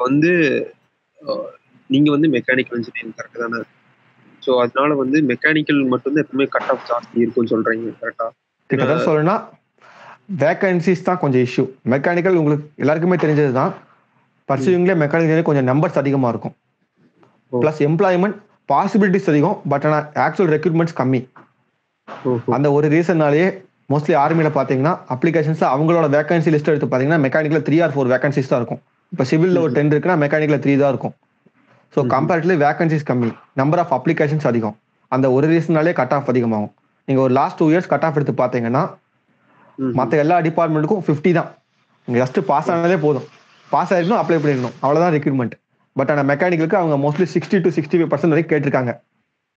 வந்து அஹ், நீங்க வந்து மெக்கானிக்கல் இன்ஜினியரிங் கரெக்ட் தானே ஸோ அதனால வந்து மெக்கானிக்கல் மட்டும்தான் எப்பவுமே கட் ஆஃப் ஜாஸ்தி இருக்கும்னு சொல்றீங்க கரெக்டா கிட்டத்தட்ட சொல்லணும்னா வேகன்சிஸ் தான் கொஞ்சம் இஷ்யூ மெக்கானிக்கல் உங்களுக்கு எல்லாருக்குமே தெரிஞ்சது தான் பர்சூவிங்லேயே மெக்கானிக்கல் கொஞ்சம் நம்பர்ஸ் அதிகமாக இருக்கும் ஓ. ப்ளஸ் எம்ப்ளாய்மெண்ட் பாசிபிலிட்டிஸ் அதிகம் பட் ஆனால் ஆக்சுவல் ரெக்ரூட்மெண்ட்ஸ் கம்மி அந்த ஒரு ரீசன்னாலேயே மோஸ்ட்லி ஆர்மியில் பார்த்தீங்கன்னா அப்ளிகேஷன்ஸ் அவங்களோட வேகன்சி லிஸ்ட் எடுத்து பார்த்தீங்கன்னா mechanical three or four vacancies தான் இருக்கும் இப்போ சிவிலில் ஒரு டென் இருக்குன்னா மெக்கானிக்கல் த்ரீ தான் இருக்கும் ஸோ ம்ஹும். கம்பேரிட்டிவ்லி வேகன்சிஸ் கம்மி நம்பர் ஆஃப் அப்ளிகேஷன்ஸ் அதிகம் அந்த ஒரு ரீசனாலே கட் ஆஃப் அதிகமாகும் நீங்கள் ஒரு last two years cut off எடுத்து பார்த்தீங்கன்னா மற்ற எல்லா டிபார்ட்மெண்ட்டுக்கும் ஃபிஃப்டி தான் நீங்கள் ஜஸ்ட் பாஸ் ஆனாலே போதும் பாஸ் ஆயிருக்கணும் அப்ளை பண்ணிடணும் அவ்வளோதான் ரெக்ரூட்மெண்ட் பட் ஆனால் மெக்கானிக்கலுக்கு அவங்க mostly sixty to sixty five percent வரைக்கும் கேட்டிருக்காங்க